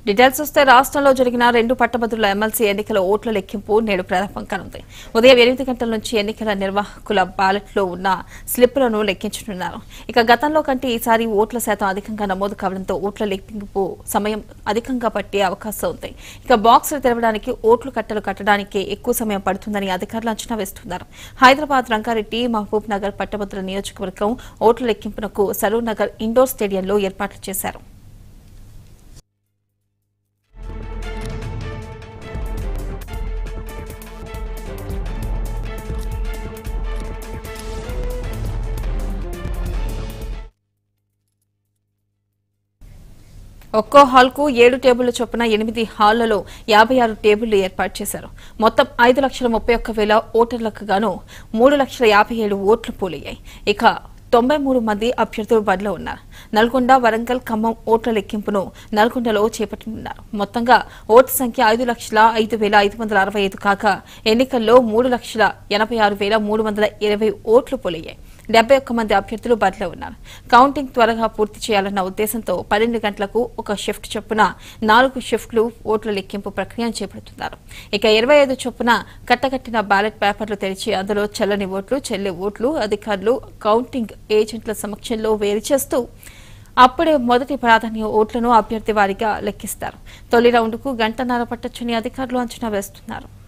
details వస్తే రాష్ట్రంలో జరిగిన రెండు పట్టభద్రుల ఎమ్మెల్సీ ఎన్నికల ఓట్ల లెక్కింపు నేడు ప్రారంభం కానుంది ఉదయం ఎనిమిది గంటల నుంచి ఎన్నికల నిర్వాహకుల బ్యాలెట్లో ఉన్న స్లిప్పులను లెక్కించనున్నారు ఇక గతంలో కంటే ఈసారి ఓట్ల శాతం అధికంగా నమోదు కావడంతో ఓట్ల లెక్కింపు సమయం అధికంగా పట్టే అవకాశం ఉంది ఇక బాక్సులు తెరవడానికి ఓట్లు కట్టలు కట్టడానికి ఎక్కువ సమయం పడుతుందని అధికారులు అంచనా వేస్తున్నారు హైదరాబాద్ రంగారెడ్డి మహబూబ్ నగర్ పట్టభద్రుల నియోజకవర్గం ఓట్ల లెక్కింపునకు సరూర్ నగర్ ఇండోర్ స్టేడియంలో ఏర్పాట్లు చేశారు ఒక్కో హాల్కు ఏడు టేబుళ్ల చొప్పున ఎనిమిది హాళ్లలో యాభై ఆరు టేబుళ్లు ఏర్పాటు చేశారు మొత్తం ఐదు లక్షల ముప్పై ఒక్క వేల ఓటర్లకు గాను మూడు లక్షల యాభై ఏడు ఓట్లు పోలయ్యాయి ఇక తొంభై మూడు మంది అభ్యర్థులు బరిలో ఉన్నారు నల్గొండ వరంగల్ ఖమ్మం ఓట్ల లెక్కింపును నల్గొండలో చేపట్టనున్నారు మొత్తంగా ఓటు సంఖ్య ఐదు లక్షల ఐదు వేల ఐదు వందల అరవై ఐదు కాగా ఎన్నికల్లో మూడు లక్షల ఎనభై ఆరు వేల మూడు వందల ఇరవై ఓట్లు పోలయ్యాయి డెబ్బై ఒక్క మంది అభ్యర్థులు బరిలో ఉన్నారు కౌంటింగ్ త్వరగా పూర్తి చేయాలన్న ఉద్దేశంతో పన్నెండు గంటలకు ఒక షిఫ్ట్ చొప్పున నాలుగు షిఫ్ట్లు ఓట్ల లెక్కింపు ప్రక్రియను చేపడుతున్నారు ఇక ఇరవై ఐదు చొప్పున కట్టకట్టిన బ్యాలెట్ పేపర్లు తెరిచి అందులో చల్లని ఓట్లు చెల్లె ఓట్లు అధికారులు కౌంటింగ్ ఏజెంట్ల సమక్షంలో వేరు చేస్తూ అప్పుడే మొదటి ప్రాధాన్య ఓట్లను అభ్యర్థి వారిగా లెక్కిస్తారు తొలి రౌండ్కు గంటన్నర పట్టొచ్చని అధికారులు అంచనా వేస్తున్నారు